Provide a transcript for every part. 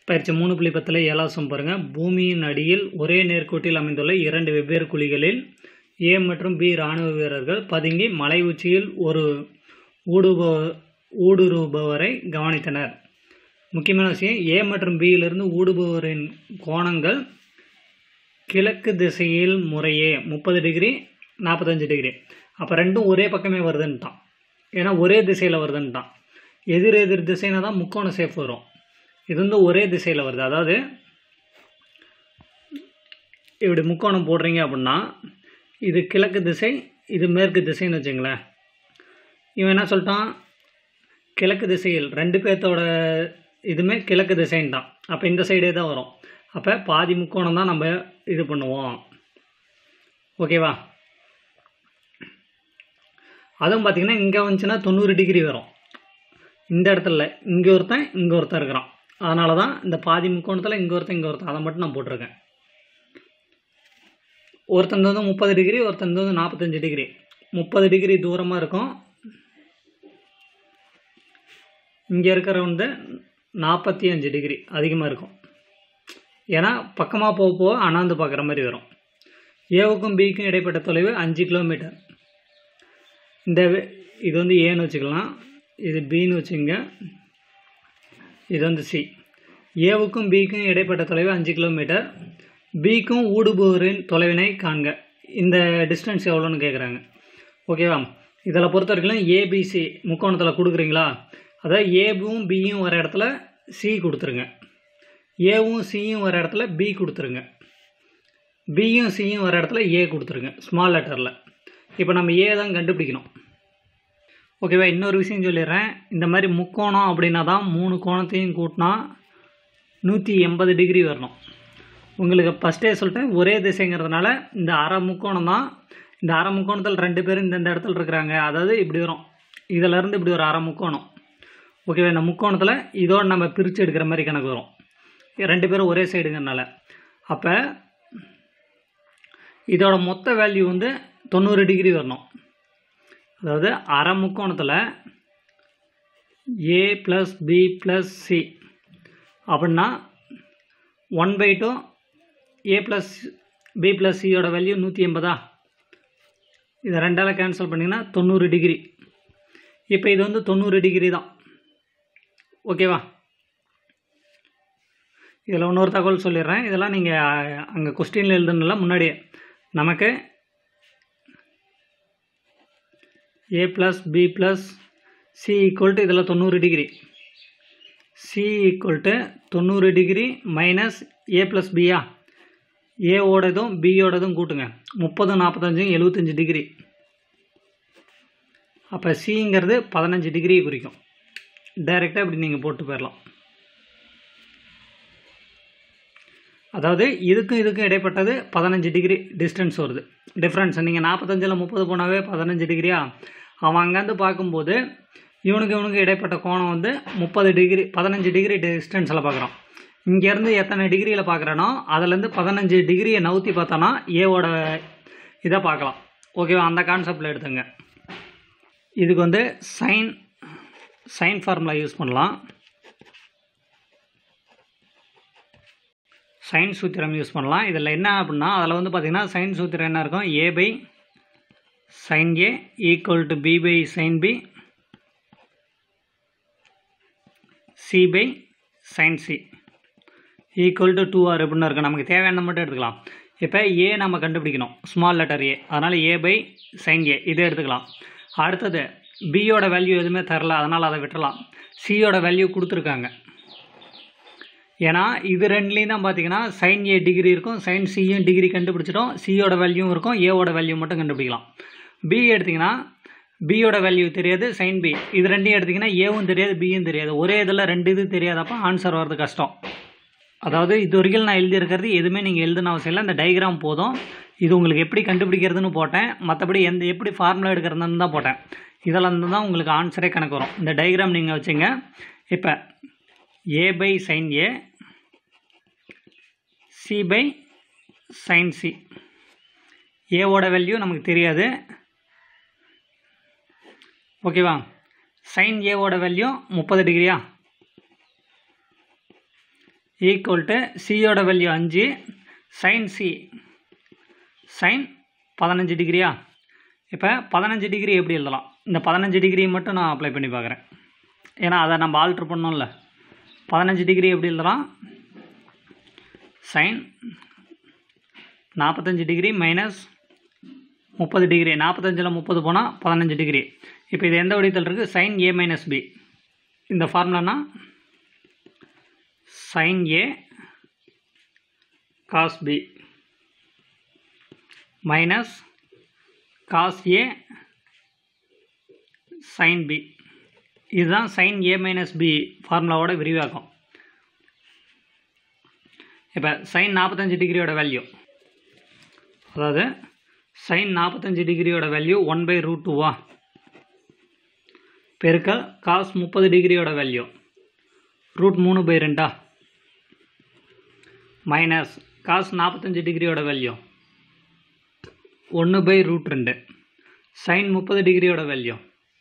பயிற்சி மூணு புள்ளி பத்தில் ஏழாவசம் பாருங்கள் பூமியின் அடியில் ஒரே நேர்கோட்டில் அமைந்துள்ள இரண்டு வெவ்வேறு குழிகளில் ஏ மற்றும் பி இராணுவ வீரர்கள் பதுங்கி மலை உச்சியில் ஒரு ஊடுபவ ஊடுருவுபவரை கவனித்தனர் முக்கியமான விஷயம் ஏ மற்றும் பியிலிருந்து ஊடுபவரின் கோணங்கள் கிழக்கு திசையில் முறையே முப்பது டிகிரி நாற்பத்தஞ்சு டிகிரி அப்போ ரெண்டும் ஒரே பக்கமே வருதுன்ட்டான் ஏன்னா ஒரே திசையில் வருதுன்ட்டான் எதிர் எதிர் திசைனா தான் முக்கோண சேஃப் வரும் இது வந்து ஒரே திசையில் வருது அதாவது இப்படி முக்கோணம் போடுறீங்க அப்படின்னா இது கிழக்கு திசை இது மேற்கு திசைன்னு வச்சுங்களேன் இவன் என்ன சொல்லிட்டான் கிழக்கு திசையில் ரெண்டு பேர்த்தோட இதுவுமே கிழக்கு திசைன்னு தான் அப்போ இந்த சைடே தான் வரும் அப்போ பாதி முக்கோணம் தான் நம்ம இது பண்ணுவோம் ஓகேவா அதுவும் பார்த்திங்கன்னா இங்கே வந்துச்சுன்னா தொண்ணூறு டிகிரி வரும் இந்த இடத்துல இங்கே ஒருத்தன் இங்கே ஒருத்தன் இருக்கிறான் அதனால தான் இந்த பாதி முக்கோணத்தில் இங்கே ஒருத்தன் இங்கே ஒருத்தன் அதை மட்டும் நான் போட்டிருக்கேன் ஒருத்தன் வந்து முப்பது டிகிரி ஒருத்தன் வந்து நாற்பத்தஞ்சு டிகிரி முப்பது டிகிரி தூரமாக இருக்கும் இங்கே இருக்கிற வந்து நாற்பத்தி அஞ்சு டிகிரி அதிகமாக இருக்கும் ஏன்னா பக்கமாக போக போக அண்ணாந்து பார்க்குற மாதிரி வரும் ஏவுக்கும் பிக்கும் இடைப்பட்ட தொலைவு அஞ்சு கிலோமீட்டர் இந்த வே- இது வந்து ஏன்னு வச்சுக்கலாம் இது பின்னு வச்சுங்க இது வந்து சி ஏவுக்கும் பிக்கும் இடைப்பட்ட தொலைவு அஞ்சு கிலோமீட்டர் பிக்கும் ஊடுபவரின் தொலைவினை காண்க இந்த டிஸ்டன்ஸ் எவ்வளோன்னு கேட்குறாங்க ஓகேவா இதில் பொறுத்த வரைக்கும் ஏபிசி முக்கோணத்தில் கொடுக்குறீங்களா அதாவது ஏவும் பியும் வர இடத்துல சி கொடுத்துருங்க ஏவும் சியும் வர இடத்துல பி கொடுத்துருங்க பியும் சியும் வர இடத்துல ஏ கொடுத்துருங்க ஸ்மால் லெட்டரில் இப்போ நம்ம ஏ தான் கண்டுபிடிக்கணும் ஓகேவா இன்னொரு விஷயம் சொல்லிடுறேன் இந்த மாதிரி முக்கோணம் அப்படின்னா தான் மூணு கோணத்தையும் கூட்டினா நூற்றி எண்பது டிகிரி வரணும் உங்களுக்கு ஃபஸ்ட்டே சொல்லிட்டேன் ஒரே திசைங்கிறதுனால இந்த அரை முக்கோணம் தான் இந்த அரை முக்கோணத்தில் ரெண்டு பேரும் இந்த இந்த இடத்துல இருக்கிறாங்க அதாவது இப்படி வரும் இதிலேருந்து இப்படி ஒரு அரை முக்கோணம் ஓகேவா இந்த முக்கோணத்தில் இதோட நம்ம பிரித்து எடுக்கிற மாதிரி கணக்கு வரும் ரெண்டு பேரும் ஒரே சைடுங்கிறனால அப்போ இதோட மொத்த வேல்யூ வந்து தொண்ணூறு டிகிரி வரணும் அதாவது அரை முக்கோணத்தில் A plus B plus C அப்படின்னா one by two A plus B plus சியோட வேல்யூ நூற்றி எண்பதா இதை ரெண்டால் கேன்சல் பண்ணிங்கன்னா தொண்ணூறு டிகிரி இப்போ இது வந்து தொண்ணூறு டிகிரி தான் ஓகேவா இதில் இன்னொரு தகவல் சொல்லிடுறேன் இதெல்லாம் நீங்கள் அங்கே கொஸ்டினில் எழுதுனால முன்னாடியே நமக்கு A plus B plus C equal to இதில் தொண்ணூறு டிகிரி சி ஈக்குவல் டு தொண்ணூறு டிகிரி மைனஸ் ஏ ப்ளஸ் பியா ஏவோடதும் பியோடதும் கூட்டுங்க முப்பதும் நாற்பத்தஞ்சும் எழுபத்தஞ்சு டிகிரி அப்போ சிங்கிறது பதினஞ்சு டிகிரி குறிக்கும் டைரெக்டாக இப்படி நீங்கள் போட்டு போயிடலாம் அதாவது இதுக்கும் இதுக்கும் இடைப்பட்டது பதினஞ்சு டிகிரி டிஸ்டன்ஸ் வருது டிஃப்ரென்ஸ் நீங்கள் நாற்பத்தஞ்சில் முப்பது போனாவே பதினஞ்சு டிகிரியா அவன் அங்கேருந்து பார்க்கும்போது இவனுக்கு இவனுக்கு இடைப்பட்ட கோணம் வந்து முப்பது டிகிரி பதினஞ்சு டிகிரி டிஸ்டன்ஸில் பார்க்குறான் இங்கேருந்து எத்தனை டிகிரியில் பார்க்குறானோ அதுலேருந்து பதினஞ்சு டிகிரியை நவுத்தி பார்த்தானா ஏவோட இதை பார்க்கலாம் ஓகேவா அந்த கான்செப்டில் எடுத்துங்க இதுக்கு வந்து சைன் சைன் ஃபார்முலா யூஸ் பண்ணலாம் சைன் சூத்திரம் யூஸ் பண்ணலாம் இதில் என்ன அப்படின்னா அதில் வந்து பார்த்திங்கன்னா சைன் சூத்திரம் என்ன இருக்கும் A by sine A equal to B by sine B C by sine C equal to two R எப்படின்னு இருக்கும் நமக்கு தேவையான மட்டும் எடுத்துக்கலாம் இப்போ ஏ நம்ம கண்டுபிடிக்கணும் ஸ்மால் லெட்டர் ஏ அதனால் ஏ பை சைன் ஏ இதை எடுத்துக்கலாம் அடுத்தது பியோட வேல்யூ எதுவுமே தரல அதனால் அதை விட்டுறலாம் சியோட வேல்யூ கொடுத்துருக்காங்க ஏன்னா இது ரெண்டுலேயும் தான் பார்த்தீங்கன்னா சைன் ஏ டிகிரி இருக்கும் சைன் சியும் டிகிரி கண்டுபிடிச்சிட்டோம் சியோட வேல்யூவும் இருக்கும் ஏவோட வேல்யூ மட்டும் கண்டுபிடிக்கலாம் பி எடுத்திங்கன்னா பியோட வேல்யூ தெரியாது சைன் பி இது ரெண்டையும் எடுத்திங்கன்னா ஏவும் தெரியாது பியும் தெரியாது ஒரே இதில் ரெண்டு இது தெரியாதப்போ ஆன்சர் வர்றது கஷ்டம் அதாவது இது வரைக்கும் நான் எழுதியிருக்கிறது எதுவுமே நீங்கள் எழுதுன அவசியம் இல்லை இந்த டயக்ராம் போதும் இது உங்களுக்கு எப்படி கண்டுபிடிக்கிறதுன்னு போட்டேன் மற்றபடி எந்த எப்படி ஃபார்முலா எடுக்கிறதுன்னு தான் போட்டேன் இதில் இருந்து தான் உங்களுக்கு ஆன்சரே கணக்கு வரும் இந்த டயக்ராம் நீங்கள் வச்சுங்க இப்போ A by sine A C by sine C ஏவோட வேல்யூ நமக்கு தெரியாது ஓகேவா சைன் ஏவோட வேல்யூ முப்பது டிகிரியா ஈக்குவல் டு சியோட வேல்யூ அஞ்சு சைன் சி சைன் பதினஞ்சு டிகிரியா இப்போ பதினஞ்சு டிகிரி எப்படி எழுதலாம் இந்த பதினஞ்சு டிகிரி மட்டும் நான் அப்ளை பண்ணி பார்க்குறேன் ஏன்னா அதை நம்ம ஆல்ட்ரு பண்ணோம்ல பதினஞ்சு டிகிரி எப்படி எழுதலாம் சைன் நாற்பத்தஞ்சு டிகிரி மைனஸ் முப்பது டிகிரி நாற்பத்தஞ்சில் முப்பது போனால் பதினஞ்சு டிகிரி இப்போ இது எந்த வடிவத்தில் இருக்குது சைன் ஏ மைனஸ் பி இந்த ஃபார்முலானா sine A cos B minus cos A sine B இதுதான் சைன் ஏ மைனஸ் பி ஃபார்முலாவோட விரிவாக்கம் இப்போ சைன் நாற்பத்தஞ்சு டிகிரியோட வேல்யூ அதாவது சைன் நாற்பத்தஞ்சு டிகிரியோட வேல்யூ ஒன் பை ரூட் டூவா பெருக்கல் காஸ் முப்பது டிகிரியோட வேல்யூ ரூட் மூணு பை ரெண்டா மைனஸ் காஸ் நாற்பத்தஞ்சு டிகிரியோட வேல்யூ ஒன்று பை ரூட் ரெண்டு சைன் முப்பது டிகிரியோட வேல்யூ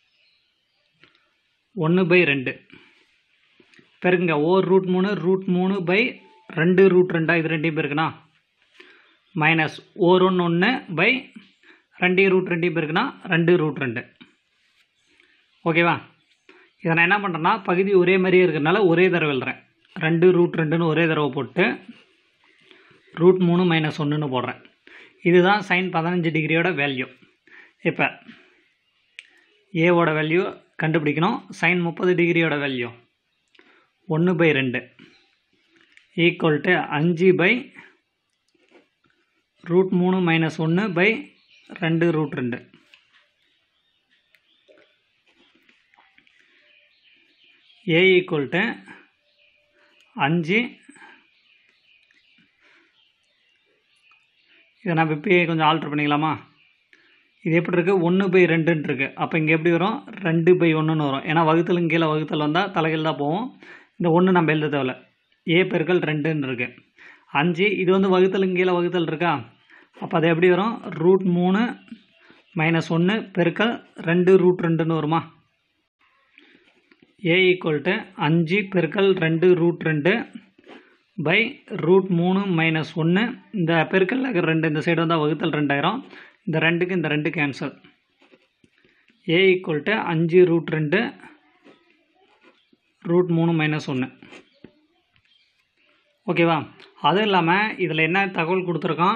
ஒன்று பை ரெண்டு பெருக்குங்க ஓர் ரூட் மூணு ரூட் மூணு பை ரெண்டு ரூட் ரெண்டா இது ரெண்டையும் பெருக்குனா மைனஸ் ஓர் ஒன்று ஒன்று பை ரெண்டு ரூட் ரெண்டையும் பெருக்குனா ரெண்டு ரூட் ரெண்டு ஓகேவா இதை நான் என்ன பண்ணுறேன்னா பகுதி ஒரே மாதிரியே இருக்கிறனால ஒரே தடவை எழுதுறேன் ரெண்டு ரூட் ரெண்டுன்னு ஒரே தடவை போட்டு ரூட் மூணு மைனஸ் ஒன்றுன்னு போடுறேன் இதுதான் சைன் பதினஞ்சு டிகிரியோட வேல்யூ இப்போ ஏவோட வேல்யூ கண்டுபிடிக்கணும் சைன் முப்பது டிகிரியோட வேல்யூ ஒன்று பை ரெண்டு ஈக்குவல் டு அஞ்சு பை ரூட் மூணு மைனஸ் ஒன்று பை ரெண்டு ரூட் ரெண்டு ஏ ஈக்குவல் டு அஞ்சு இதை நம்ம இப்பயே கொஞ்சம் ஆல்ட்ரு பண்ணிக்கலாமா இது எப்படி இருக்குது ஒன்று பை ரெண்டுன்னு இருக்குது அப்போ இங்கே எப்படி வரும் ரெண்டு பை ஒன்றுன்னு வரும் ஏன்னா வகுத்தலும் கீழே வகுத்தல் வந்தால் தலைகள் தான் போகும் இந்த ஒன்று நம்ம எழுத தேவையில்ல ஏ பெருக்கல் ரெண்டுன்னு இருக்குது அஞ்சு இது வந்து வகுத்தலும் கீழே வகுத்தல் இருக்கா அப்போ அது எப்படி வரும் ரூட் மூணு மைனஸ் ஒன்று பெருக்கல் ரெண்டு ரூட் ரெண்டுன்னு வருமா ஏ ஈக்குவல் டு அஞ்சு பெருக்கல் ரெண்டு ரூட் ரெண்டு பை ரூட் மூணு மைனஸ் ஒன்று இந்த பெருக்கல்ல இருக்கிற ரெண்டு இந்த சைடு வந்தால் வகுத்தல் ரெண்டாயிரம் இந்த ரெண்டுக்கு இந்த ரெண்டு கேன்சல் ஏ ஈக்குவல் டு அஞ்சு ரூட் ரெண்டு ரூட் மூணு மைனஸ் ஒன்று ஓகேவா அதுவும் இல்லாமல் இதில் என்ன தகவல் கொடுத்துருக்கோம்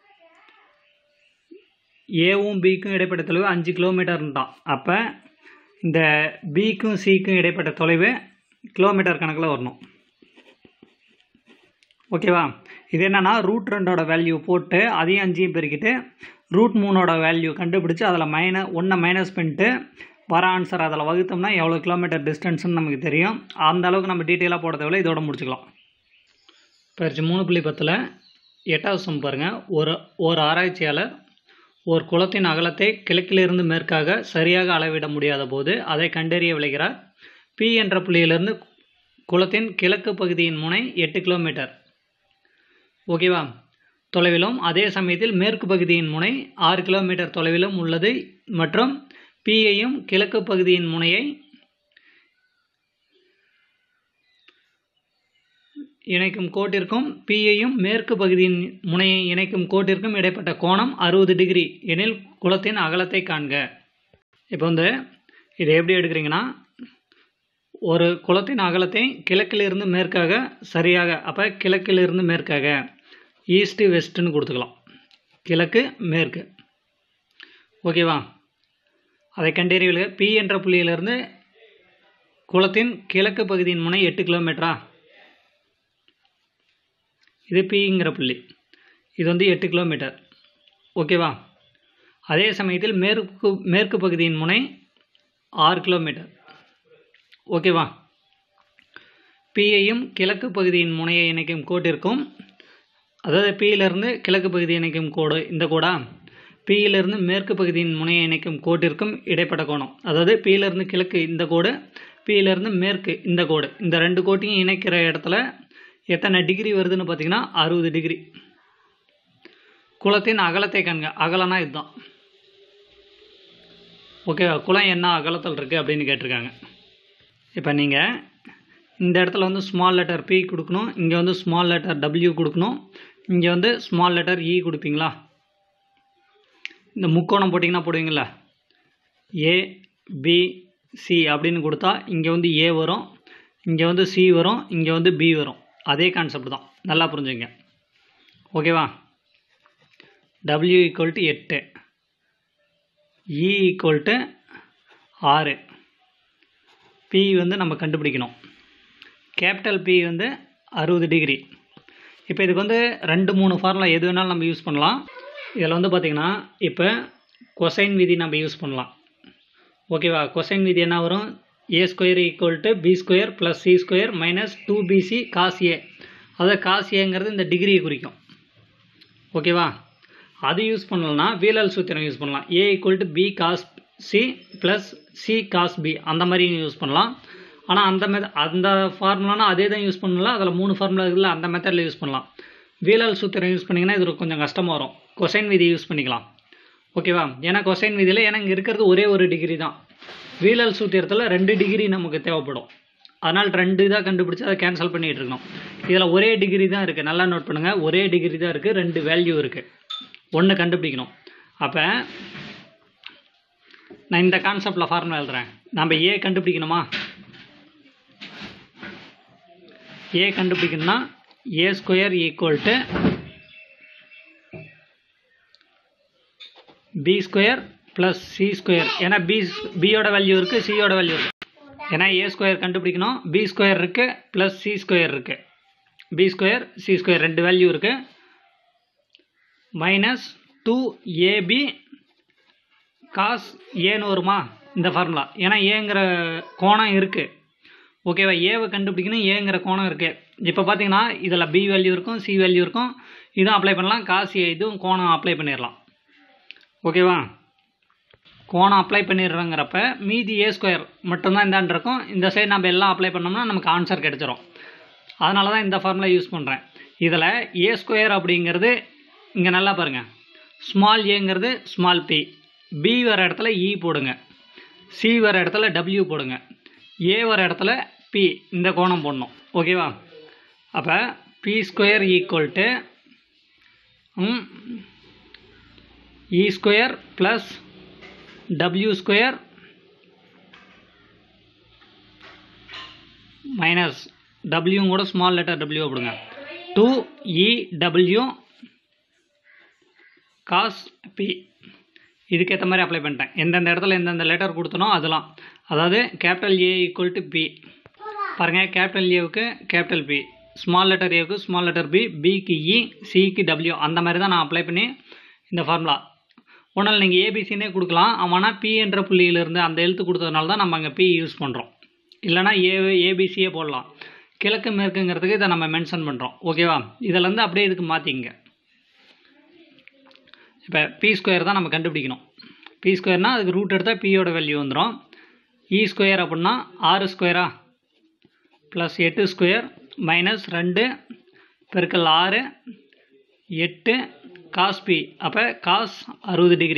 ஏவும் பிக்கும் இடைப்பட்ட தொலைவு அஞ்சு கிலோமீட்டர்ன்ட்டான் அப்போ இந்த பிக்கும் சிக்கும் இடைப்பட்ட தொலைவு கிலோமீட்டர் கணக்கில் வரணும் ஓகேவா இது என்னென்னா ரூட் ரெண்டோட வேல்யூ போட்டு அதையும் அஞ்சையும் பெருக்கிட்டு ரூட் மூணோட வேல்யூ கண்டுபிடிச்சி அதில் மைன ஒன்றை மைனஸ் பண்ணிட்டு வர ஆன்சர் அதில் வகுத்தோம்னா எவ்வளோ கிலோமீட்டர் டிஸ்டன்ஸ்னு நமக்கு தெரியும் அந்த அளவுக்கு நம்ம டீட்டெயிலாக போட தேவையில்ல இதோட முடிச்சுக்கலாம் பயிற்சி மூணு புள்ளி பத்தில் எட்டாவது சம் பாருங்கள் ஒரு ஒரு ஆராய்ச்சியாளர் ஒரு குளத்தின் அகலத்தை கிழக்கிலிருந்து மேற்காக சரியாக அளவிட முடியாத போது அதை கண்டறிய விளைகிறார் பி என்ற புள்ளியிலிருந்து குளத்தின் கிழக்கு பகுதியின் முனை எட்டு கிலோமீட்டர் ஓகேவா தொலைவிலும் அதே சமயத்தில் மேற்கு பகுதியின் முனை ஆறு கிலோமீட்டர் தொலைவிலும் உள்ளது மற்றும் பியையும் கிழக்கு பகுதியின் முனையை இணைக்கும் கோட்டிற்கும் பியையும் மேற்கு பகுதியின் முனையை இணைக்கும் கோட்டிற்கும் இடைப்பட்ட கோணம் அறுபது டிகிரி எனில் குளத்தின் அகலத்தை காண்க இப்போ வந்து இதை எப்படி எடுக்கிறீங்கன்னா ஒரு குளத்தின் அகலத்தை கிழக்கிலிருந்து மேற்காக சரியாக அப்போ கிழக்கிலிருந்து மேற்காக ஈஸ்ட்டு வெஸ்ட்டுன்னு கொடுத்துக்கலாம் கிழக்கு மேற்கு ஓகேவா அதை கண்டறியவில்லை பி என்ற புள்ளியிலிருந்து குளத்தின் கிழக்கு பகுதியின் முனை எட்டு கிலோமீட்டரா இது பிங்கிற புள்ளி இது வந்து எட்டு கிலோமீட்டர் ஓகேவா அதே சமயத்தில் மேற்கு மேற்கு பகுதியின் முனை ஆறு கிலோமீட்டர் ஓகேவா பியையும் கிழக்கு பகுதியின் முனையை இணைக்கும் கோட்டிற்கும் அதாவது பியிலிருந்து கிழக்கு பகுதியை இணைக்கும் கோடு இந்த கோடா பியிலிருந்து மேற்கு பகுதியின் முனையை இணைக்கும் கோட்டிற்கும் இடைப்பட்ட கோணம் அதாவது பியிலிருந்து கிழக்கு இந்த கோடு பியிலிருந்து மேற்கு இந்த கோடு இந்த ரெண்டு கோட்டையும் இணைக்கிற இடத்துல எத்தனை டிகிரி வருதுன்னு பார்த்தீங்கன்னா அறுபது டிகிரி குளத்தின் அகலத்தை காண்க அகலனா இதுதான் ஓகே குளம் என்ன அகலத்தில் இருக்குது அப்படின்னு கேட்டிருக்காங்க இப்போ நீங்கள் இந்த இடத்துல வந்து ஸ்மால் லெட்டர் பி கொடுக்கணும் இங்கே வந்து ஸ்மால் லெட்டர் டபிள்யூ கொடுக்கணும் இங்கே வந்து ஸ்மால் லெட்டர் இ கொடுப்பீங்களா இந்த முக்கோணம் போட்டிங்கன்னா போடுவீங்களா ஏ பி சி அப்படின்னு கொடுத்தா இங்கே வந்து ஏ வரும் இங்கே வந்து சி வரும் இங்கே வந்து பி வரும் அதே கான்செப்ட் தான் நல்லா புரிஞ்சுங்க ஓகேவா டபிள்யூ ஈக்குவல் டு எட்டு இ ஈக்குவல் டு ஆறு பி வந்து நம்ம கண்டுபிடிக்கணும் கேபிட்டல் பி வந்து அறுபது டிகிரி இப்போ இதுக்கு வந்து ரெண்டு மூணு ஃபார்முலா எது வேணாலும் நம்ம யூஸ் பண்ணலாம் இதில் வந்து பார்த்திங்கன்னா இப்போ கொசைன் விதி நம்ம யூஸ் பண்ணலாம் ஓகேவா கொசைன் விதி என்ன வரும் A square equal to B square plus C square minus two BC cos A அதாவது காஸ் ஏங்கிறது இந்த டிகிரியை குறிக்கும் ஓகேவா அது யூஸ் பண்ணலன்னா வீலல் சூத்திரம் யூஸ் பண்ணலாம் A equal to B cos C plus C cos B அந்த மாதிரி யூஸ் பண்ணலாம் ஆனால் அந்த மெத அந்த ஃபார்முலானா அதே தான் யூஸ் பண்ணலாம் அதில் மூணு ஃபார்முலா இருக்குல்ல அந்த மெத்தடில் யூஸ் பண்ணலாம் வீலல் சூத்திரம் யூஸ் பண்ணிங்கன்னா இது கொஞ்சம் கஷ்டமாக வரும் கொசைன் விதி யூஸ் பண்ணிக்கலாம் ஓகேவா ஏன்னா கொசைன் விதியில் ஏன்னா இங்கே இருக்கிறது ஒரே ஒரு டிகிரி தான் வீலல் சூத்திரத்தில் ரெண்டு டிகிரி நமக்கு தேவைப்படும் அதனால் ரெண்டு இதாக கண்டுபிடிச்சி அதை கேன்சல் பண்ணிகிட்டு இருக்கணும் இதில் ஒரே டிகிரி தான் இருக்குது நல்லா நோட் பண்ணுங்கள் ஒரே டிகிரி தான் இருக்குது ரெண்டு வேல்யூ இருக்குது ஒன்று கண்டுபிடிக்கணும் அப்போ நான் இந்த கான்செப்டில் ஃபார்முலா எழுதுறேன் நம்ம ஏ கண்டுபிடிக்கணுமா ஏ கண்டுபிடிக்கணும்னா A square equal to B square plus C square ஏன்னா பி பியோட வேல்யூ இருக்குது சியோட வேல்யூ இருக்குது ஏன்னா ஏ ஸ்கொயர் கண்டுபிடிக்கணும் பி ஸ்கொயர் இருக்குது ப்ளஸ் சி ஸ்கொயர் இருக்குது பி ஸ்கொயர் சி ஸ்கொயர் ரெண்டு வேல்யூ இருக்குது மைனஸ் டூ ஏபி காஸ் ஏன்னு வருமா இந்த ஃபார்முலா ஏன்னா ஏங்கிற கோணம் இருக்குது ஓகேவா ஏவை கண்டுபிடிக்கணும் ஏங்கிற கோணம் இருக்குது இப்போ பார்த்தீங்கன்னா இதில் பி வேல்யூ இருக்கும் சி வேல்யூ இருக்கும் இதுவும் அப்ளை பண்ணலாம் காஸ் ஏ இதுவும் கோணம் அப்ளை பண்ணிடலாம் ஓகேவா கோணம் அப்ளை பண்ணிடுறோங்கிறப்ப மீதி ஏ ஸ்கொயர் மட்டும்தான் இந்தாண்டு இருக்கும் இந்த சைடு நம்ம எல்லாம் அப்ளை பண்ணோம்னா நமக்கு ஆன்சர் கிடச்சிரும் அதனால தான் இந்த ஃபார்முலா யூஸ் பண்ணுறேன் இதில் ஏ ஸ்கொயர் அப்படிங்கிறது இங்கே நல்லா பாருங்கள் ஸ்மால் ஏங்கிறது ஸ்மால் பி பி வர இடத்துல இ போடுங்க சி வர இடத்துல டபிள்யூ போடுங்க ஏ வர இடத்துல பி இந்த கோணம் போடணும் ஓகேவா அப்போ B square equal to E square plus W square minus W கூட ஸ்மால் லெட்டர் டபிள்யூ போடுங்க two E W cos B இதுக்கேற்ற மாதிரி அப்ளை பண்ணிட்டேன் எந்தெந்த இடத்துல எந்தெந்த லெட்டர் கொடுத்தனோ அதெல்லாம் அதாவது capital A equal to B பாருங்கள் கேபிட்டல் ஏவுக்கு கேபிட்டல் பி ஸ்மால் லெட்டர் ஏவுக்கு ஸ்மால் லெட்டர் பி பிக்கு இ சிக்கு டபிள்யூ அந்த மாதிரி தான் நான் அப்ளை பண்ணி இந்த ஃபார்முலா ஒன்றில் நீங்கள் ஏபிசினே கொடுக்கலாம் ஆனால் பி என்ற புள்ளியிலிருந்து அந்த எழுத்து கொடுத்ததுனால தான் நம்ம அங்கே பி யூஸ் பண்ணுறோம் இல்லைனா ஏ ஏபிசியே போடலாம் கிழக்கு மேற்குங்கிறதுக்கு இதை நம்ம மென்ஷன் பண்ணுறோம் ஓகேவா இதில் இருந்து அப்படியே இதுக்கு மாற்றிங்க இப்போ பி ஸ்கொயர் தான் நம்ம கண்டுபிடிக்கணும் பி ஸ்கொயர்னால் அதுக்கு ரூட் எடுத்தால் பியோட வேல்யூ வந்துடும் இ ஸ்கொயர் அப்படின்னா ஆறு ஸ்கொயரா ப்ளஸ் எட்டு ஸ்கொயர் மைனஸ் ரெண்டு பெருக்கல் ஆறு எட்டு காஸ் பி அப்போ காஸ் அறுபது டிகிரி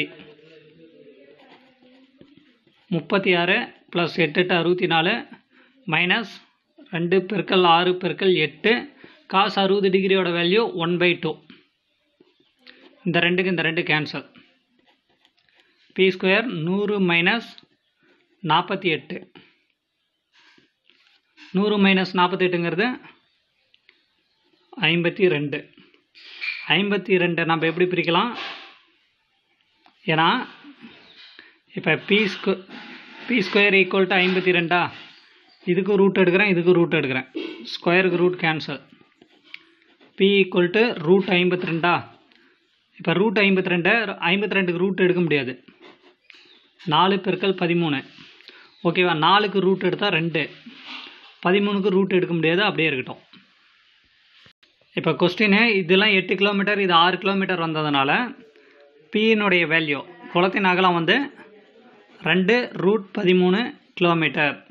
முப்பத்தி ஆறு ப்ளஸ் எட்டு எட்டு அறுபத்தி நாலு மைனஸ் ரெண்டு பெருக்கல் ஆறு பெருக்கல் எட்டு காஸ் அறுபது டிகிரியோட வேல்யூ ஒன் பை டூ இந்த ரெண்டுக்கு இந்த ரெண்டு கேன்சல் பி ஸ்கொயர் நூறு மைனஸ் நாற்பத்தி எட்டு நூறு மைனஸ் நாற்பத்தெட்டுங்கிறது ஐம்பத்தி ரெண்டு ஐம்பத்தி ரெண்டை நம்ம எப்படி பிரிக்கலாம் ஏன்னா இப்போ B square B square equal to ஐம்பத்தி ரெண்டா இதுக்கு ரூட் எடுக்கிறேன் இதுக்கு ரூட் எடுக்கிறேன் ஸ்கொயருக்கு root cancel B equal to root ஐம்பத்தி ரெண்டா இப்போ ரூட் ஐம்பத்தி ரெண்டை ஐம்பத்தி ரெண்டுக்கு ரூட் எடுக்க முடியாது நாலு பெருக்கல் பதிமூணு ஓகேவா நாலுக்கு ரூட் எடுத்தால் ரெண்டு பதிமூணுக்கு ரூட் எடுக்க முடியாது அப்படியே இருக்கட்டும் இப்போ கொஸ்டின் இதெல்லாம் எட்டு கிலோமீட்டர் இது ஆறு கிலோமீட்டர் வந்ததுனால பியினுடைய வேல்யூ குளத்தின் அகலம் வந்து ரெண்டு ரூட் பதிமூணு கிலோமீட்டர்